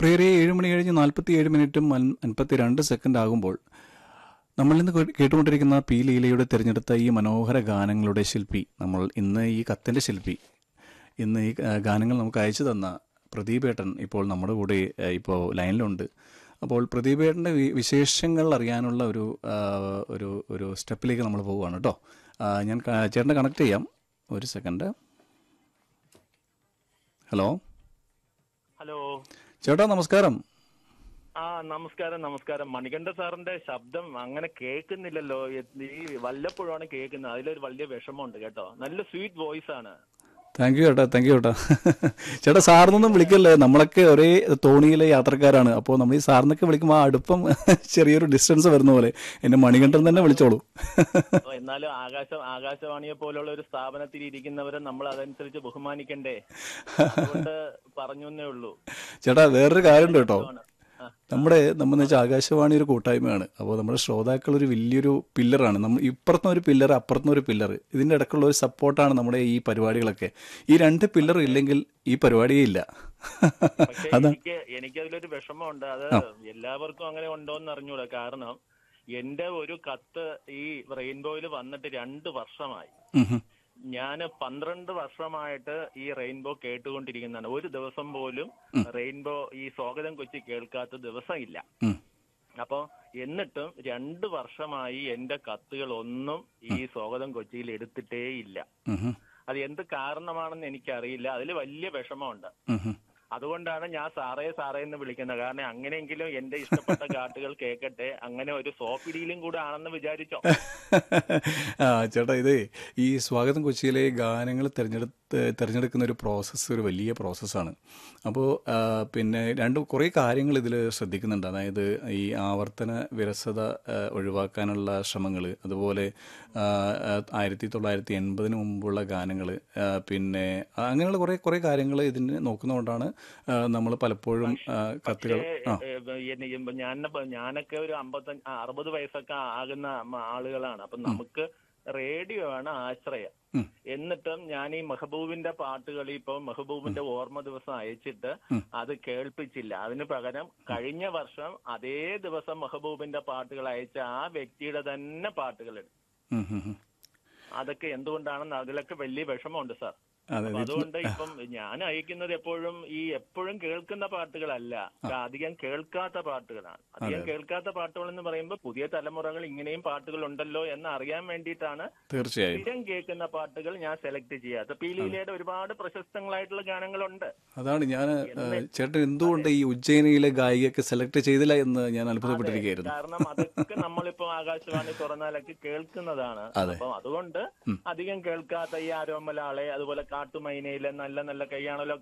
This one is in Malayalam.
പ്രിയരെ ഏഴ് മണി കഴിഞ്ഞ് നാൽപ്പത്തി ഏഴ് മിനിറ്റും അൻപത്തി രണ്ട് സെക്കൻഡ് ആകുമ്പോൾ നമ്മൾ ഇന്ന് കേ- കേട്ടുകൊണ്ടിരിക്കുന്ന പി ലീലയുടെ തിരഞ്ഞെടുത്ത ഈ മനോഹര ഗാനങ്ങളുടെ ശില്പി നമ്മൾ ഇന്ന് ഈ കത്തിൻ്റെ ശില്പി ഇന്ന് ഈ ആ, ഗാനങ്ങൾ നമുക്ക് അയച്ചു തന്ന പ്രദീപേട്ടൻ ഇപ്പോൾ നമ്മുടെ കൂടെ ആ, ഇപ്പോൾ ലൈനിലുണ്ട് അപ്പോൾ പ്രദീപേട്ടൻ്റെ വി- വിശേഷങ്ങൾ അറിയാനുള്ള ഒരു ആ, ഒരു ഒരു സ്റ്റെപ്പിലേക്ക് നമ്മൾ പോവുകയാണ് കേട്ടോ ആ, ഞാൻ ക- ചേട്ടനെ കണക്ട് ചെയ്യാം ഒരു സെക്കൻഡ് ഹലോ ഹലോ ചേട്ടാ നമസ്കാരം ആ നമസ്കാരം നമസ്കാരം മണികണ്ഠ സാറിന്റെ ശബ്ദം അങ്ങനെ കേൾക്കുന്നില്ലല്ലോ എ- ഈ വല്ലപ്പോഴാണ് കേൾക്കുന്നത് അതിലൊരു വലിയ വിഷമമുണ്ട് കേട്ടോ നല്ല സ്വീറ്റ് വോയിസ് ആണ് താങ്ക് യു ചേട്ടാ താങ്ക് യു ചേട്ടാ ചേട്ടാ സാറിനൊന്നും വിളിക്കല്ലേ നമ്മളൊക്കെ ഒരേ തോണിയിലെ യാത്രക്കാരാണ് അപ്പോൾ നമ്മൾ ഈ സാറിനൊക്കെ വിളിക്കുമ്പോൾ ആ അടുപ്പം ചെറിയൊരു ഡിസ്റ്റൻസ് വരുന്ന പോലെ എന്നെ മണികണ്ഠൻ തന്നെ വിളിച്ചോളൂ അപ്പൊ എന്നാലും ആകാശം ആകാശവാണിയെ പോലുള്ള ഒരു സ്ഥാപനത്തിൽ ഇരിക്കുന്നവരെ നമ്മൾ അതനുസരിച്ച് ബഹുമാനിക്കണ്ടേ അതുകൊണ്ട് പറഞ്ഞു എന്നേ ഉള്ളൂ ചേട്ടാ വേറൊരു കാര്യമുണ്ട് കേട്ടോ ആണ്. ആ. നമ്മുടെ നമ്മൾ വെച്ചാൽ ആകാശവാണി ഒരു കൂട്ടായ്മയാണ് അപ്പോൾ നമ്മുടെ ശ്രോതാക്കൾ ഒരു വലിയൊരു പില്ലറാണ് നമ്മൾ ഇപ്പുറത്തും ഒരു പില്ലർ അപ്പുറത്തും ഒരു പില്ലർ ഇതിൻ്റെ ഇടയ്ക്കുള്ള ഒരു സപ്പോർട്ടാണ് നമ്മുടെ ഈ പരിപാടികളൊക്കെ ഈ രണ്ട് പില്ലർ ഇല്ലെങ്കിൽ ഈ പരിപാടിയേ ഇല്ല പക്ഷെ അതാ എനിക്ക് എനിക്ക് അതിലൊരു വിഷമമുണ്ട് അത് എല്ലാവർക്കും അങ്ങനെ ഉണ്ടോന്ന് അറിഞ്ഞൂടാ കാരണം എന്റെ ഒരു കത്ത് ഈ റെയിൻബോയിൽ വന്നിട്ട് രണ്ട് വർഷമായി ഉം ഉം. ഞാൻ പന്ത്രണ്ട് വർഷമായിട്ട് ഈ റെയിൻബോ കേട്ടുകൊണ്ടിരിക്കുന്നതാണ് ഒരു ദിവസം പോലും റെയിൻബോ ഈ സ്വാഗതം കൊച്ചി കേൾക്കാത്ത ദിവസമില്ല ഉം. അപ്പൊ എന്നിട്ടും രണ്ട് വർഷമായി എന്റെ കത്തുകൾ ഒന്നും ഈ സ്വാഗതം കൊച്ചിയിൽ എടുത്തിട്ടേ ഇല്ല ഉം ഉം. അത് എന്ത് കാരണമാണെന്ന് എനിക്കറിയില്ല അതിൽ വലിയ വിഷമമുണ്ട് ഉം ഉം. അതുകൊണ്ടാണ് ഞാൻ സാറേ സാറേ എന്ന് വിളിക്കുന്നത് കാരണം അങ്ങനെയെങ്കിലും എന്റെ ഇഷ്ടപ്പെട്ട കാട്ടുകൾ കേൾക്കട്ടെ അങ്ങനെ ഒരു സോപ്പിടിയിലും കൂടെ ആണെന്ന് വിചാരിച്ചോ ആ ചേട്ടാ ഇതേ ഈ സ്വാഗതം കൊച്ചിയിലെ ഗാനങ്ങൾ തിരഞ്ഞെടുത്ത് തിരഞ്ഞെടുക്കുന്ന ഒരു പ്രോസസ്സ് ഒരു വലിയ പ്രോസസ്സാണ് അപ്പോൾ പിന്നെ രണ്ട് കുറേ കാര്യങ്ങൾ ഇതിൽ ശ്രദ്ധിക്കുന്നുണ്ട് അതായത് ഈ ആവർത്തന വിരസത ആ, ഒഴിവാക്കാനുള്ള ശ്രമങ്ങൾ അതുപോലെ ആ, ആ, ആയിരത്തി തൊള്ളായിരത്തി എൺപതിന് മുമ്പുള്ള ഗാനങ്ങൾ പിന്നെ ആ, അങ്ങനെയുള്ള കുറേ കുറേ കാര്യങ്ങൾ ഇതിന് നോക്കുന്നതുകൊണ്ടാണ് നമ്മൾ പലപ്പോഴും ആ, കത്തുകൾ ആ ഏ, എന്നെ- ഇപ്പൊ ഞാൻ ഞാനൊക്കെ ഒരു അമ്പത്തഞ്ച് ആ, അറുപത് വയസ്സൊക്കെ ആകുന്ന മ- ആളുകളാണ് അപ്പൊ നമുക്ക് റേഡിയോ ആണ് ആശ്രയം ഉം. എന്നിട്ടും ഞാൻ ഈ മെഹബൂബിന്റെ പാട്ടുകൾ ഇപ്പൊ മെഹബൂബിന്റെ ഓർമ്മ ദിവസം അയച്ചിട്ട് അത് കേൾപ്പിച്ചില്ല അതിന് പകരം കഴിഞ്ഞ വർഷം അതേ ദിവസം മെഹബൂബിന്റെ പാട്ടുകൾ അയച്ച ആ വ്യക്തിയുടെ തന്നെ പാട്ടുകൾ എടുത്തു ഉം, ഉം, ഉം. അതൊക്കെ എന്തുകൊണ്ടാണെന്ന് അതിലൊക്കെ വലിയ വിഷമമുണ്ട് സാർ അതെ അപ്പൊ അതുകൊണ്ട് ഇപ്പം ഞാൻ അയക്കുന്നത് എപ്പോഴും ഈ എപ്പോഴും കേൾക്കുന്ന പാട്ടുകളല്ല അധികം കേൾക്കാത്ത പാട്ടുകളാണ് അധികം കേൾക്കാത്ത പാട്ടുകൾ എന്ന് പറയുമ്പോൾ പുതിയ തലമുറകൾ ഇങ്ങനെയും പാട്ടുകൾ ഉണ്ടല്ലോ എന്ന് അറിയാൻ വേണ്ടിയിട്ടാണ് തീർച്ചയായും സ്ഥിരം കേൾക്കുന്ന പാട്ടുകൾ ഞാൻ സെലക്ട് ചെയ്യാത്ത പി ലീലയുടെ ഒരുപാട് പ്രശസ്തങ്ങളായിട്ടുള്ള ഗാനങ്ങളുണ്ട് അതാണ് ഞാൻ ചേട്ടൻ എന്തുകൊണ്ട് ഈ ഉജ്ജയിനിയിലെ ഗായികയൊക്കെ സെലക്ട് ചെയ്തില്ല എന്ന് ഞാൻ അത്ഭുതപ്പെട്ടിരിക്കുകയായിരുന്നു കാരണം അതൊക്കെ നമ്മളിപ്പോ ആകാശവാണി തുറന്നാലൊക്കെ കേൾക്കുന്നതാണ് അപ്പൊ അതുകൊണ്ട് അധികം കേൾക്കാത്ത ഈ ആരോമലാളെ അതുപോലെ കാട്ടുമൈനയിലെ നല്ല നല്ല കൈയാണല്ലോ